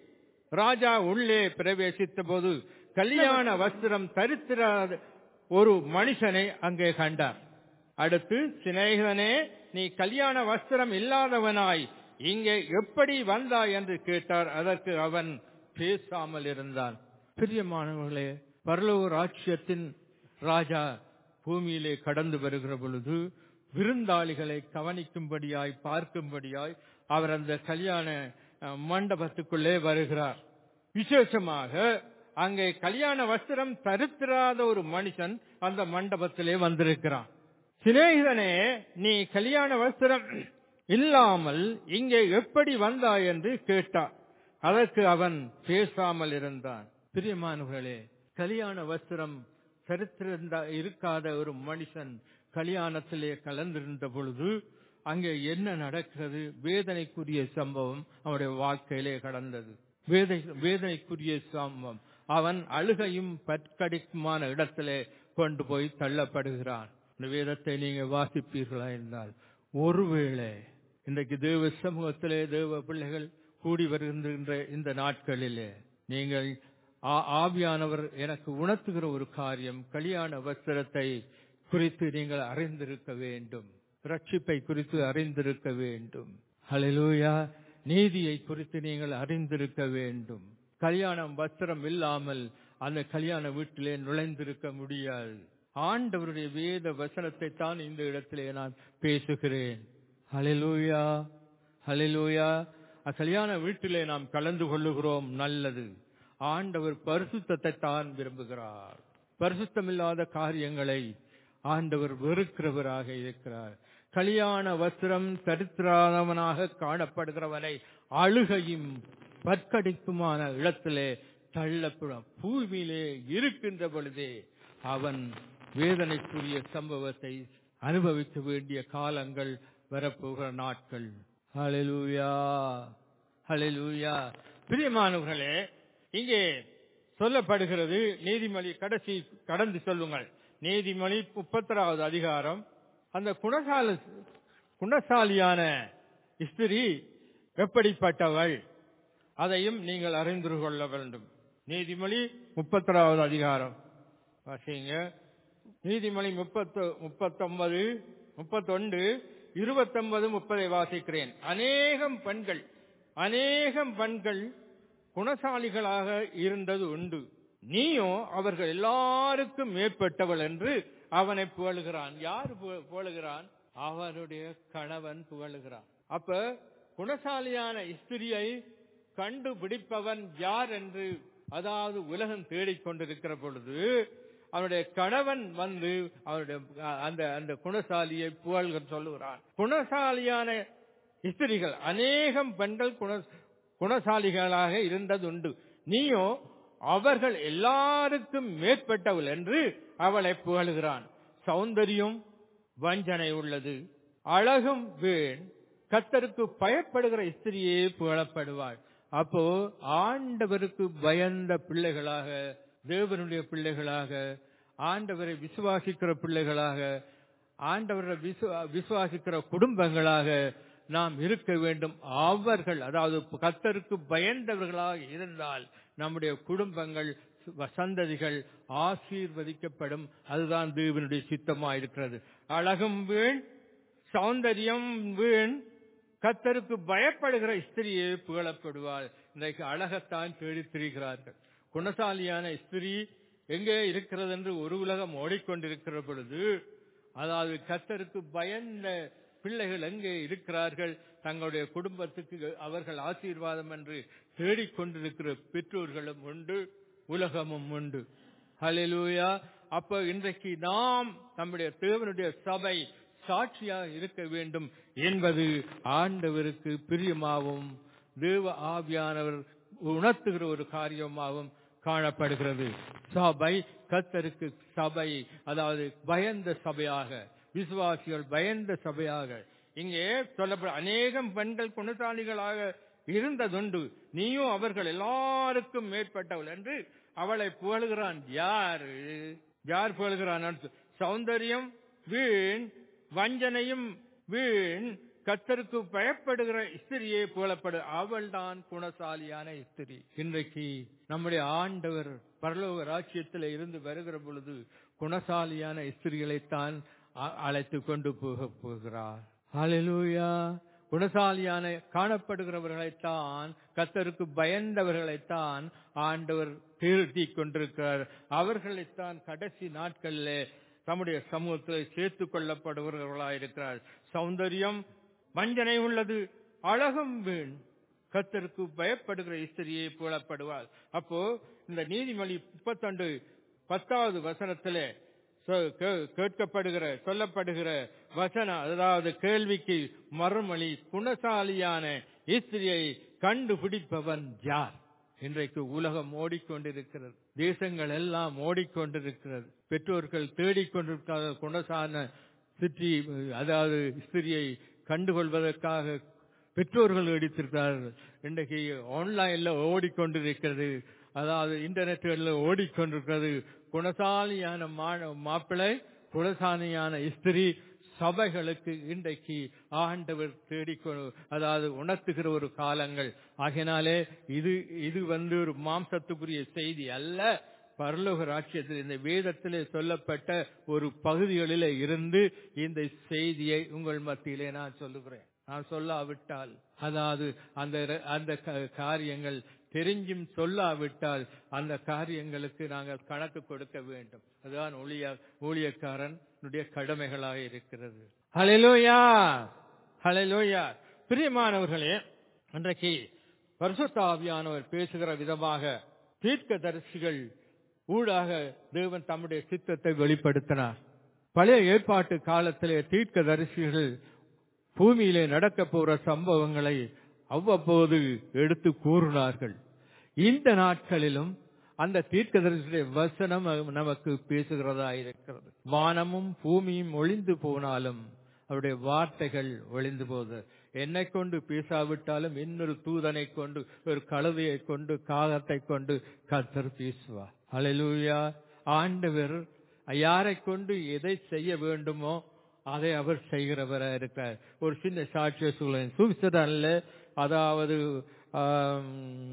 ராஜா உள்ளே பிரவேசித்த போது கல்யாண வஸ்திரம் தரித்திராத ஒரு மனுஷனை அங்கே கண்டார் அடுத்து சிநேகிதனே நீ கல்யாண வஸ்திரம் இல்லாதவனாய் இங்கே எப்படி வந்தாய் என்று கேட்டார் அதற்கு அவன் பேசாமல் இருந்தான் பிரியமானவர்களே பரலோக ராஜ்யத்தின் ராஜா பூமியிலே கடந்து வருகிற பொழுது விருந்தாளிகளை கவனிக்கும்படியாய் பார்க்கும்படியாய் அவர் அந்த கல்யாண அஹ், மண்டபத்துக்குள்ளே வருகிறார் விசேஷமாக அங்கே கல்யாண வஸ்திரம் தரித்திராத ஒரு மனுஷன் அந்த மண்டபத்திலே வந்திருக்கிறான் சிநேகிதனே நீ கல்யாண வஸ்திரம் இல்லாமல் இங்கே எப்படி வந்தாய் என்று கேட்டார் அதற்கு அவன் பேசாமல் இருந்தான் பிரியமானவர்களே கல்யாண வஸ்திரம் சரித்திருந்த இருக்காத ஒரு மனுஷன் கல்யாணத்திலே கலந்திருந்த பொழுது அங்கே என்ன நடக்கிறது வேதனைக்குரிய சம்பவம் அவனுடைய வாழ்க்கையிலே கடந்தது வேதை வேதனைக்குரிய சம்பவம் அவன் அழுகையும் பற்கடிக்குமான இடத்திலே கொண்டு போய் தள்ளப்படுகிறான் இந்த வேதத்தை நீங்க வாசிப்பீர்களா என்றால் ஒருவேளை இன்றைக்கு தேவ சமூகத்திலே தேவ பிள்ளைகள் கூடி வருகின்ற இந்த நாட்களிலே நீங்கள் ஆ- ஆவியானவர் எனக்கு உணர்த்துகிற ஒரு காரியம் கல்யாண வஸ்திரத்தை குறித்து நீங்கள் அறிந்திருக்க வேண்டும் ரட்சிப்பை குறித்து அறிந்திருக்க வேண்டும் ஹalleluya நீதியை குறித்து நீங்கள் அறிந்திருக்க வேண்டும் கல்யாணம் வஸ்திரம் இல்லாமல் அந்த கல்யாண வீட்டிலே நுழைந்திருக்க முடியாது ஆண்டவருடைய வேத வசனத்தை தான் இந்த இடத்திலே நான் பேசுகிறேன் ஹalleluya ஹalleluya கல்யாண வீட்டிலே நாம் கலந்து கொள்ளுகிறோம் நல்லது ஆண்டவர் பரிசுத்தத்தை தான் விரும்புகிறார் பரிசுத்தமில்லாத காரியங்களை ஆண்டவர் வெறுக்கிறவராக இருக்கிறார் கல்யாண வஸ்திரம் தரித்திராதவனாக காணப்படுகிறவனை அழுகையும் பற்கடிப்புமான இடத்திலே தள்ளப்படும் பூமியிலே இருக்கின்ற பொழுதே அவன் வேதனைக்குரிய சம்பவத்தை அனுபவிக்க வேண்டிய காலங்கள் வரப்போகிற நாட்கள் ஹalleluya ஹalleluya பிரியமானவர்களே இங்கே சொல்லப்படுகிறது நீதிமொழி கடைசி கடந்து சொல்லுங்கள் நீதிமொழி முப்பத்தராவது அதிகாரம் அந்த குணசால குணசாலியான ஸ்திரீ எப்படிப்பட்டவள் அதையும் நீங்கள் அறிந்து கொள்ள வேண்டும் நீதிமொழி முப்பத்தராவது அதிகாரம் வாசிங்க நீதிமொழி முப்பத்து முப்பத்தொன்பது முப்பத்தொன்று இருபத்தொன்பது முப்பதை வாசிக்கிறேன் அநேகம் பெண்கள் அநேகம் பெண்கள் குணசாலிகளாக இருந்தது உண்டு நீயோ அவர்கள் எல்லாருக்கும் மேற்பட்டவள் என்று அவனை புகழுகிறான் யார் புக- புகழுகிறான் அவருடைய கணவன் புகழுகிறான் அப்ப குணசாலியான ஸ்திரியை கண்டுபிடிப்பவன் யார் என்று அதாவது உலகம் தேடிக்கொண்டிருக்கிற பொழுது அவனுடைய கணவன் வந்து அவருடைய அஹ், அந்த அந்த குணசாலியை புகழ்க சொல்லுகிறான் குணசாலியான ஸ்திரிகள் அநேகம் பெண்கள் குண குணசாலிகளாக இருந்ததுண்டு நீயோ அவர்கள் எல்லாருக்கும் மேற்பட்டவள் என்று அவளை புகழுகிறான் சௌந்தரியம் வஞ்சனை உள்ளது அழகும் வீண் கத்தருக்கு பயப்படுகிற ஸ்திரியே புகழப்படுவாள் அப்போ ஆண்டவருக்கு பயந்த பிள்ளைகளாக தேவனுடைய பிள்ளைகளாக ஆண்டவரை விசுவாசிக்கிற பிள்ளைகளாக ஆண்டவரை விசு- விசுவாசிக்கிற குடும்பங்களாக நாம் இருக்க வேண்டும் அவர்கள் அதாவது கத்தருக்கு பயந்தவர்களாக இருந்தால் நம்முடைய குடும்பங்கள் சந்ததிகள் ஆசீர்வதிக்கப்படும் அதுதான் தேவனுடைய சித்தமாக இருக்கிறது அழகும் வீண் சௌந்தரியம் வீண் கத்தருக்கு பயப்படுகிற ஸ்திரியே புகழப்படுவாள் இன்றைக்கு அழகத்தான் தேடித் திரிகிறார்கள் குணசாலியான ஸ்திரீ எங்கே இருக்கிறது என்று ஒரு உலகம் ஓடிக்கொண்டிருக்கிற பொழுது அதாவது கத்தருக்கு பயந்த பிள்ளைகள் எங்கே இருக்கிறார்கள் தங்களுடைய குடும்பத்துக்கு அவர்கள் ஆசீர்வாதம் என்று தேடிக்கொண்டிருக்கிற பெற்றோர்களும் உண்டு உலகமும் உண்டு ஹalleluya அப்ப இன்றைக்கு நாம் நம்முடைய தேவனுடைய சபை சாட்சியாக இருக்க வேண்டும் என்பது ஆண்டவருக்கு பிரியமாகவும் தேவ ஆவியானவர் உணர்த்துகிற ஒரு காரியமாகவும் காணப்படுகிறது சபை கத்தருக்கு சபை அதாவது பயந்த சபையாக விசுவாசிகள் பயந்த சபையாக இங்கே சொல்லப்பட அநேகம் பெண்கள் குணசாலிகளாக இருந்ததுண்டு நீயும் அவர்கள் எல்லாருக்கும் மேற்பட்டவள் என்று அவளை புகழுகிறான் யார் யார் புகழுகிறான் சௌந்தரியம் வீண் வஞ்சனையும் வீண் கத்தருக்கு பயப்படுகிற ஸ்திரியே புகழப்படு அவள்தான் குணசாலியான ஸ்திரி இன்றைக்கு நம்முடைய ஆண்டவர் பரலோக ராஜ்யத்தில் இருந்து வருகிற பொழுது குணசாலியான ஸ்திரிகளைத்தான் அ- அழைத்து கொண்டு போக போகிறார் ஹalleluya குணசாலியான காணப்படுகிறவர்களைத்தான் கத்தருக்கு பயந்தவர்களைத்தான் ஆண்டவர் திருத்தி கொண்டிருக்கிறார் அவர்களைத்தான் கடைசி நாட்களிலே தம்முடைய சமூகத்தில் சேர்த்துக் கொள்ளப்படுபவர்களாயிருக்கிறார் சௌந்தரியம் வஞ்சனை உள்ளது அழகும் வீண் கத்தருக்கு பயப்படுகிற ஸ்திரியை புகழப்படுவார் அப்போ இந்த நீதிமொழி முப்பத்தொண்டு பத்தாவது வசனத்திலே சொ- கே- கேட்கப்படுகிற சொல்லப்படுகிற வசனம் அதாவது கேள்விக்கு மறுமொழி குணசாலியான ஸ்திரியை கண்டுபிடிப்பவன் யார் இன்றைக்கு உலகம் ஓடிக்கொண்டிருக்கிறது தேசங்கள் எல்லாம் ஓடிக்கொண்டிருக்கிறது பெற்றோர்கள் தேடிக்கொண்டிருக்காத குணசான சிற்றி அதாவது ஸ்திரியை கண்டுகொள்வதற்காக பெற்றோர்கள் எடுத்திருக்கிறார்கள் இன்றைக்கு ஆன்லைன்ல ஓடிக்கொண்டிருக்கிறது அதாவது இன்டர்நெட்ல ஓடிக்கொண்டிருக்கிறது குணசாலியான மா- மாப்பிள்ளை குணசாலியான ஸ்திரி சபைகளுக்கு இன்றைக்கு ஆண்டவர் தேடிக்கொ அதாவது உணர்த்துகிற ஒரு காலங்கள் ஆகினாலே இது இது வந்து ஒரு மாம்சத்துக்குரிய செய்தி அல்ல பரலோக ராட்சியத்தில் இந்த வேதத்திலே சொல்லப்பட்ட ஒரு பகுதிகளிலே இருந்து இந்த செய்தியை உங்கள் மத்தியிலே நான் சொல்லுகிறேன் நான் சொல்லாவிட்டால் அதாவது அந்த அந்த க- காரியங்கள் தெரிஞ்சும் சொல்லாவிட்டால் அந்த காரியங்களுக்கு நாங்கள் கணக்கு கொடுக்க வேண்டும் அதுதான் ஊழிய ஊழியக்காரனுடைய கடமைகளாக இருக்கிறது ஹalleluya ஹalleluya பிரியமானவர்களே இன்றைக்கு பரிசுத்த ஆவியானவர் பேசுகிற விதமாக தீர்க்கதரிசிகள் ஊடாக தேவன் தம்முடைய சித்தத்தை வெளிப்படுத்தினார் பழைய ஏற்பாட்டு காலத்திலே தீர்க்கதரிசிகள் பூமியிலே நடக்க போற சம்பவங்களை அவ்வப்போது எடுத்து கூறினார்கள் இந்த நாட்களிலும் அந்த தீர்க்கதரிசியுடைய வசனம் நமக்கு பேசுகிறதா இருக்கிறது வானமும் பூமியும் ஒளிந்து போனாலும் அவருடைய வார்த்தைகள் ஒளிந்து போகுது என்னை கொண்டு பேசாவிட்டாலும் இன்னொரு தூதனை கொண்டு ஒரு கழுதையை கொண்டு காகத்தை கொண்டு கத்தர் பேசுவார் ஹalleluya ஆண்டவர் யாரை கொண்டு எதை செய்ய வேண்டுமோ அதை அவர் செய்கிறவரா இருக்கிறார் ஒரு சின்ன சாட்சிய சூழல் சுவிட்சர்லாந்துல அதாவது ஆம்,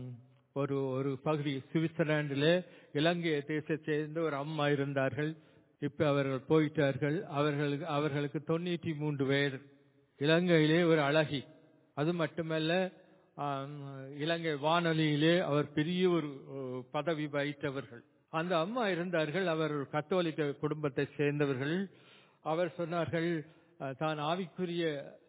ஒரு ஒரு பகுதி சுவிட்சர்லாந்துல இலங்கை தேசத்தை சேர்ந்த ஒரு அம்மா இருந்தார்கள் இப்ப அவர்கள் போயிட்டார்கள் அவர்களுக்கு அவர்களுக்கு தொண்ணூற்றி மூன்று வயது இலங்கையிலே ஒரு அழகி அது மட்டுமல்ல ஆம், இலங்கை வானொலியிலே அவர் பெரிய ஒரு ஓ, பதவி வகித்தவர்கள் அந்த அம்மா இருந்தார்கள் அவர் ஒரு கத்தோலிக்க குடும்பத்தை சேர்ந்தவர்கள் அவர் சொன்னார்கள் அஹ், தான் ஆவிக்குரிய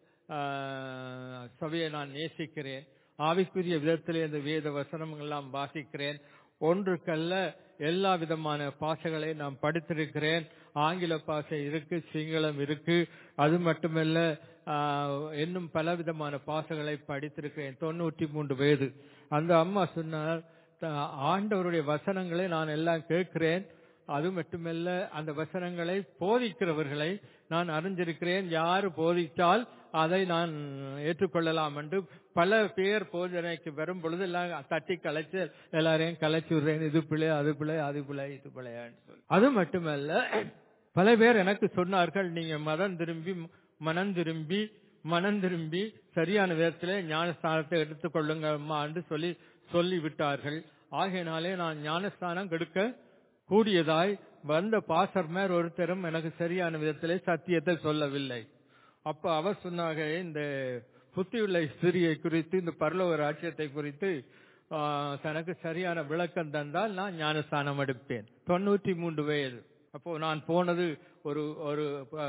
அஹ், சபையை நான் நேசிக்கிறேன் ஆவிக்குரிய விதத்திலே இந்த வேத வசனங்கள் எல்லாம் வாசிக்கிறேன் ஒன்றுக்கல்ல எல்லா விதமான பாஷைகளை நான் படித்திருக்கிறேன் ஆங்கில பாஷை இருக்கு சிங்களம் இருக்கு அது மட்டுமல்ல ஆஹ், இன்னும் பல விதமான பாஷைகளை படித்திருக்கிறேன் தொண்ணூற்றி மூன்று வயது அந்த அம்மா சொன்னார் "த- ஆண்டவருடைய வசனங்களை நான் எல்லாம் கேட்கிறேன் அது மட்டுமல்ல அந்த வசனங்களை போதிக்கிறவர்களை நான் அறிஞ்சிருக்கிறேன் யார் போதித்தால் அதை நான் ஏற்றுக்கொள்ளலாம் என்று பல பேர் போதனைக்கு வரும் பொழுது எல்லாம் தட்டி கலைச்சு எல்லாரையும் கலைச்சு விடுறேன் இது பிள்ளை அது பிள்ளை அது பிள்ளை இது பிள்ளையான்னு சொல்லி அது மட்டுமல்ல பல பேர் எனக்கு சொன்னார்கள் நீங்க மதம் திரும்பி மனம் திரும்பி மனம் திரும்பி சரியான விதத்திலே ஞானஸ்தானத்தை எடுத்துக்கொள்ளுங்க அம்மா என்று சொல்லி சொல்லி விட்டார்கள் ஆகையினாலே நான் ஞானஸ்தானம் கெடுக்க கூடியதாய் வந்த பாசர்மேர் ஒருத்தரும் எனக்கு சரியான விதத்திலே சத்தியத்தை சொல்லவில்லை அப்ப அவர் சொன்னாங்க இந்த புத்தியுள்ள ஸ்திரியை குறித்து இந்த பரலோக ராஜ்யத்தை குறித்து ஆ, தனக்கு சரியான விளக்கம் தந்தால் நான் ஞானஸ்தானம் எடுப்பேன் தொண்ணூற்றி மூன்று வயது அப்போ நான் போனது ஒரு ஒரு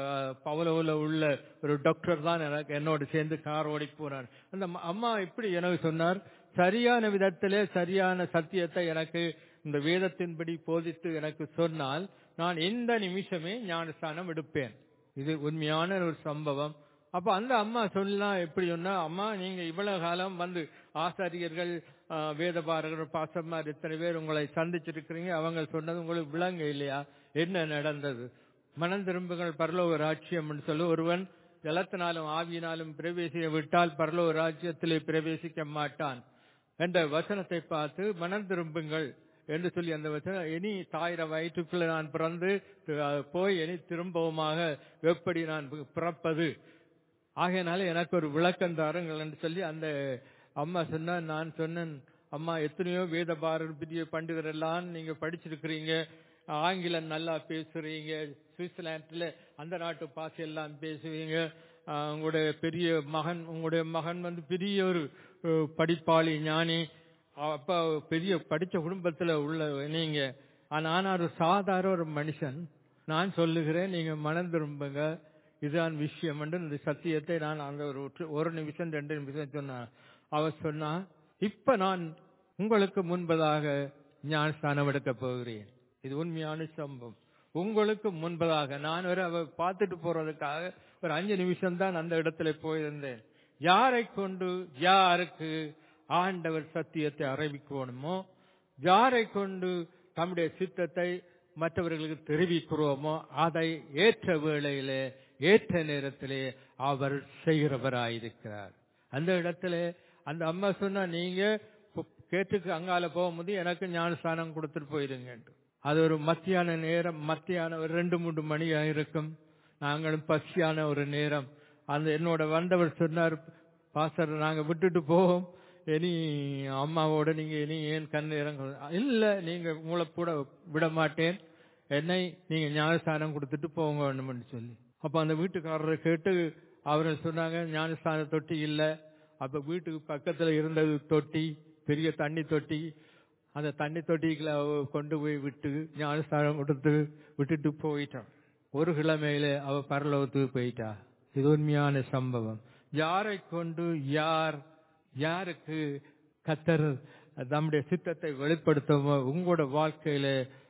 பவலவுல உள்ள ஒரு டாக்டர் தான் எனக்கு என்னோட சேர்ந்து கார் ஓடி போனார் அந்த ம- அம்மா இப்படி எனக்கு சொன்னார் சரியான விதத்திலே சரியான சத்தியத்தை எனக்கு இந்த வேதத்தின்படி போதித்து எனக்கு சொன்னால் நான் இந்த நிமிஷமே ஞானஸ்தானம் எடுப்பேன் இது உண்மையான ஒரு சம்பவம் அப்ப அந்த அம்மா சொல்லலாம் எப்படி சொன்னா அம்மா நீங்க இவ்வளவு காலம் வந்து ஆசாரியர்கள் ஆ, வேதபாரகர் பாசமார் இத்தனை பேர் உங்களை சந்திச்சிருக்கிறீங்க அவங்க சொன்னது உங்களுக்கு விளங்க இல்லையா என்ன நடந்தது மனம் திரும்புங்கள் பரலோக ராஜ்யம் சொல்லி ஒருவன் ஜலத்தினாலும் ஆவியினாலும் பிரவேசிக்க விட்டால் பரலோக ராஜ்யத்திலே பிரவேசிக்க மாட்டான் என்ற வசனத்தை பார்த்து மனம் திரும்புங்கள் என்று சொல்லி அந்த வசனம் இனி தாயிர வயிற்றுக்குள்ள நான் பிறந்து அஹ், போய் இனி திரும்பவுமாக எப்படி நான் பிறப்பது ஆகையினால எனக்கு ஒரு விளக்கம் தாருங்கள் என்று சொல்லி அந்த அம்மா சொன்னா நான் சொன்னேன் அம்மா எத்தனையோ வேத பாரம்பரிய பண்டிதர் எல்லாம் நீங்க படிச்சிருக்கிறீங்க ஆங்கிலம் நல்லா பேசுறீங்க சுவிட்சர்லாந்துல அந்த நாட்டு பாஷை எல்லாம் பேசுவீங்க ஆஹ் உங்களுடைய பெரிய மகன் உங்களுடைய மகன் வந்து பெரிய ஒரு அஹ், படிப்பாளி ஞானி அப்ப பெரிய படிச்ச குடும்பத்துல உள்ள நீங்க ஆனா நான் ஒரு சாதாரண ஒரு மனுஷன் நான் சொல்லுகிறேன் நீங்க மனம் திரும்புங்க இதுதான் விஷயம் என்று இந்த சத்தியத்தை நான் அந்த ஒரு ஒற்று- ஒரு நிமிஷம் ரெண்டு நிமிஷம் சொன்னேன் அவர் சொன்னா இப்ப நான் உங்களுக்கு முன்பதாக ஞானஸ்தானம் எடுக்க போகிறேன் இது உண்மையான சம்பவம் உங்களுக்கு முன்பதாக நான் ஒரு அவ பார்த்துட்டு போறதுக்காக ஒரு அஞ்சு நிமிஷம் தான் அந்த இடத்துல போயிருந்தேன் யாரை கொண்டு யாருக்கு ஆண்டவர் சத்தியத்தை அறிவிக்கணுமோ யாரை கொண்டு தம்முடைய சித்தத்தை மற்றவர்களுக்கு தெரிவிக்கிறோமோ அதை ஏற்ற வேளையிலே ஏற்ற நேரத்திலே அவர் செய்கிறவராயிருக்கிறார் அந்த இடத்துல அந்த அம்மா சொன்னா நீங்க கு- கேட்டுக்கு அங்கால போகும்போது எனக்கு ஞானஸ்தானம் கொடுத்துட்டு போயிருங்க அது ஒரு மத்தியான நேரம் மத்தியான ஒரு ரெண்டு மூன்று மணியா இருக்கும் நாங்களும் பசியான ஒரு நேரம் அந்த என்னோட வந்தவர் சொன்னார் பாஸ்டர் நாங்க விட்டுட்டு போவோம் இனி அம்மாவோட நீங்க இனி ஏன் கண் இறங்க இல்ல நீங்க உங்களை கூட விட மாட்டேன் என்னை நீங்க ஞானஸ்தானம் கொடுத்துட்டு போங்க வேணும்னு சொல்லி அப்ப அந்த வீட்டுக்காரரை கேட்டு அவர்கள் சொன்னாங்க ஞானஸ்தான தொட்டி இல்ல அப்ப வீட்டுக்கு பக்கத்துல இருந்தது தொட்டி பெரிய தண்ணி தொட்டி அந்த தண்ணி தொட்டிக்குள்ள அவ கொண்டு போய் விட்டு ஞானஸ்தானம் கொடுத்து விட்டுட்டு போயிட்டான் ஒரு கிழமையில அவ பரலோகத்துக்கு போயிட்டா இது உண்மையான சம்பவம் யாரை கொண்டு யார் யாருக்கு கத்தர் நம்முடைய சித்தத்தை வெளிப்படுத்தவோ உங்களோட வாழ்க்கையில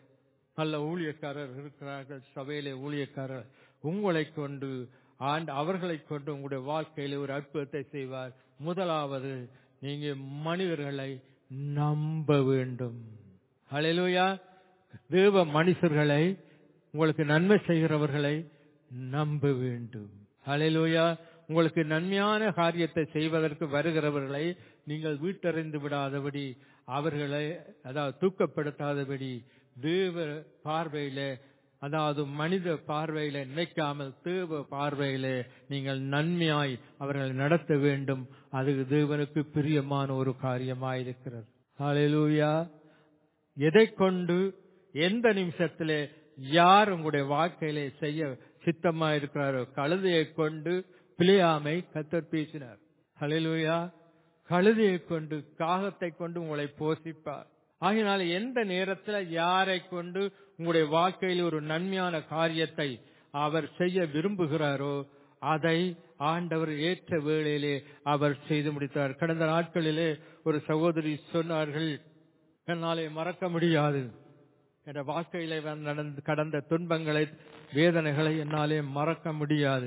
நல்ல ஊழியக்காரர் இருக்கிறார்கள் சபையிலே ஊழியக்காரர் உங்களை கொண்டு ஆண்டு அவர்களை கொண்டு உங்களுடைய வாழ்க்கையில ஒரு அற்புதத்தை செய்வார் முதலாவது நீங்க மனிதர்களை நம்ப வேண்டும் ஹalleluya தேவ மனுஷர்களை உங்களுக்கு நன்மை செய்கிறவர்களை நம்ப வேண்டும் ஹalleluya உங்களுக்கு நன்மையான காரியத்தை செய்வதற்கு வருகிறவர்களை நீங்கள் வீட்டறிந்து விடாதபடி அவர்களை அதாவது தூக்கப்படுத்தாதபடி தேவ பார்வையில அதாவது மனித பார்வையில நினைக்காமல் தேவ பார்வையில நீங்கள் நன்மையாய் அவர்களை நடத்த வேண்டும் அது தேவனுக்கு பிரியமான ஒரு காரியமாயிருக்கிறது ஹalleluya எதை கொண்டு எந்த நிமிஷத்திலே யார் உங்களுடைய வாழ்க்கையிலே செய்ய சித்தமா இருக்கிறாரோ கழுதையை கொண்டு பிழையாமை கத்தர் பேசினார் ஹalleluya கழுதையை கொண்டு காகத்தை கொண்டு உங்களை போஷிப்பார் ஆகையினால எந்த நேரத்துல யாரை கொண்டு உங்களுடைய வாழ்க்கையில் ஒரு நன்மையான காரியத்தை அவர் செய்ய விரும்புகிறாரோ அதை ஆண்டவர் ஏற்ற வேளையிலே அவர் செய்து முடித்தார் கடந்த நாட்களிலே ஒரு சகோதரி சொன்னார்கள் என்னாலே மறக்க முடியாது என்ற வாழ்க்கையிலே வந்து நடந்து கடந்த துன்பங்களை வேதனைகளை என்னாலே மறக்க முடியாது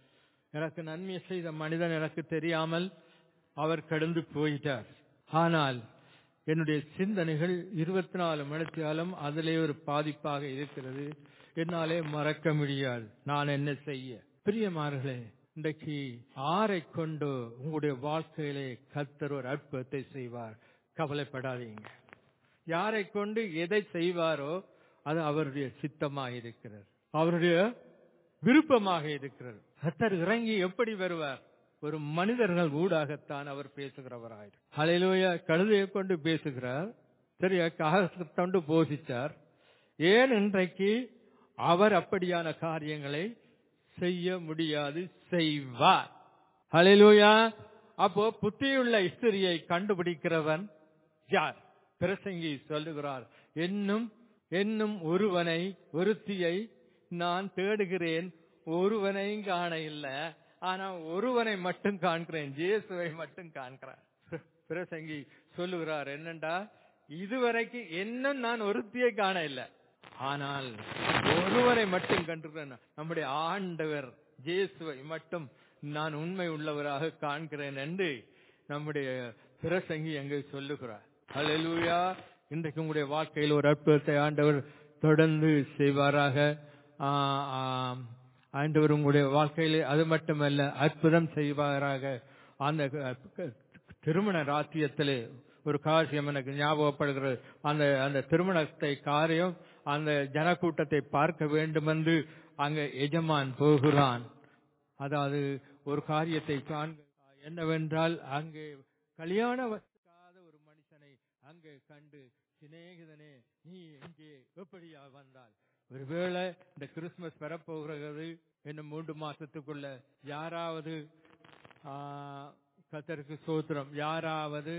எனக்கு நன்மை செய்த மனிதன் எனக்கு தெரியாமல் அவர் கடந்து போயிட்டார் ஆனால் என்னுடைய சிந்தனைகள் இருபத்தி நாலு மணித்தாலும் அதிலே ஒரு பாதிப்பாக இருக்கிறது என்னாலே மறக்க முடியாது நான் என்ன செய்ய பிரியமார்களே இன்றைக்கு ஆரை கொண்டு உங்களுடைய வாழ்க்கையிலே கத்தர் ஒரு அற்புதத்தை செய்வார் கவலைப்படாதீங்க யாரை கொண்டு எதை செய்வாரோ அது அவருடைய சித்தமாக இருக்கிறது அவருடைய விருப்பமாக இருக்கிறது கத்தர் இறங்கி எப்படி வருவார் ஒரு மனிதர்கள் ஊடாகத்தான் அவர் பேசுகிறவராய் அலையிலோய கழுதையை கொண்டு பேசுகிறார் சரியா காகத்தொண்டு போஷித்தார் ஏன் இன்றைக்கு அவர் அப்படியான காரியங்களை செய்ய முடியாது செய்வார் ஹalleluya அப்போ புத்தியுள்ள ஸ்திரியை கண்டுபிடிக்கிறவன் யார் பிரசங்கி சொல்லுகிறார் என்னும் என்னும் ஒருவனை ஒருத்தியை நான் தேடுகிறேன் ஒருவனையும் காண இல்ல ஆனா ஒருவனை மட்டும் காண்கிறேன் இயேசுவை மட்டும் காண்கிறேன் பிரசங்கி சொல்லுகிறார் என்னண்டா இதுவரைக்கும் என்ன நான் ஒருத்தியை காண இல்லை ஆனால் ஒருவரை மட்டும் கண்டிருக்கிறேன் நம்முடைய ஆண்டவர் இயேசுவை மட்டும் நான் உண்மை உள்ளவராக காண்கிறேன் என்று நம்முடைய பிரசங்கி அங்கே சொல்லுகிறார் ஹalleluya இன்றைக்கு உங்களுடைய வாழ்க்கையில் ஒரு அற்புதத்தை ஆண்டவர் தொடர்ந்து செய்வாராக ஆ, ஆ, ஆண்டவர் உங்களுடைய வாழ்க்கையிலே அது மட்டுமல்ல அற்புதம் செய்வாராக அந்த க- திருமண ராத்தியத்திலே ஒரு காரியம் எனக்கு ஞாபகப்படுகிறது அந்த அந்த திருமணத்தை காரியம் அந்த ஜனக்கூட்டத்தை பார்க்க வேண்டும் என்று அங்க எஜமான் போகிறான் அதாவது ஒரு காரியத்தை காண்க என்னவென்றால் அங்கே கல்யாண வசிக்காத ஒரு மனுஷனை அங்கே கண்டு சிநேகிதனே நீ எங்கே எப்படியா வந்தால் ஒருவேளை இந்த கிறிஸ்துமஸ் வரப்போகிறது இன்னும் மூன்று மாசத்துக்குள்ள யாராவது ஆ, கர்த்தருக்கு சோத்திரம் யாராவது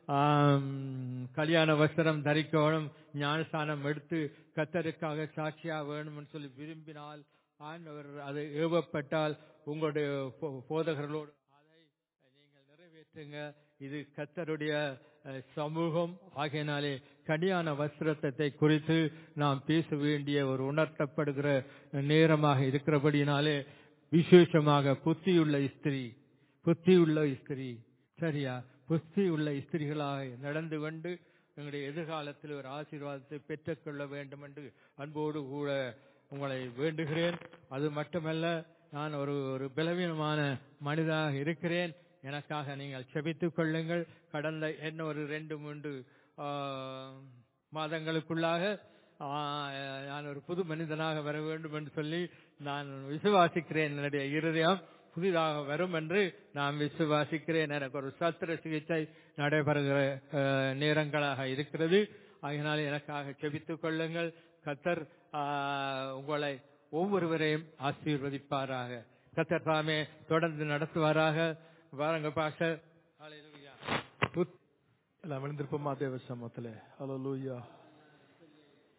ஆம், கல்யாண வஸ்திரம் தரிக்கணும் ஞானஸ்தானம் எடுத்து கத்தருக்காக சாட்சியா வேணும்னு சொல்லி விரும்பினால் ஆண்டவர் அது ஏவப்பட்டால் உங்களுடைய போ- போதகர்களோடு அதை நீங்கள் நிறைவேற்றுங்க இது கத்தருடைய அஹ், சமூகம் ஆகையினாலே கல்யாண வஸ்திரத்தை குறித்து நாம் பேச வேண்டிய ஒரு உணர்த்தப்படுகிற நேரமாக இருக்கிறபடினாலே விசேஷமாக புத்தியுள்ள ஸ்திரீ புத்தியுள்ள ஸ்திரீ சரியா புத்தி உள்ள ஸ்திரிகளாக நடந்து கொண்டு எங்களுடைய எதிர்காலத்தில் ஒரு ஆசீர்வாதத்தை பெற்றுக்கொள்ள வேண்டும் என்று அன்போடு கூட உங்களை வேண்டுகிறேன் அது மட்டுமல்ல நான் ஒரு ஒரு பலவீனமான மனிதனாக இருக்கிறேன் எனக்காக நீங்கள் செபித்துக் கொள்ளுங்கள் கடந்த என்ன ஒரு ரெண்டு மூன்று ஆ, மாதங்களுக்குள்ளாக ஆ, நான் ஒரு புது மனிதனாக வர வேண்டும் என்று சொல்லி நான் விசுவாசிக்கிறேன் என்னுடைய இருதயம் புதிதாக வரும் என்று நான் விசுவாசிக்கிறேன் எனக்கு ஒரு சத்திர சிகிச்சை நடைபெறுகிற அஹ், நேரங்களாக இருக்கிறது அதனால் எனக்காக செபித்துக் கொள்ளுங்கள் கத்தர் ஆஹ், உங்களை ஒவ்வொருவரையும் ஆசீர்வதிப்பாராக கத்தர் தாமே தொடர்ந்து நடத்துவாராக வாருங்க பாஷ எல்லாம் விழுந்திருப்போமா தேவ சமத்துல ஹalleluya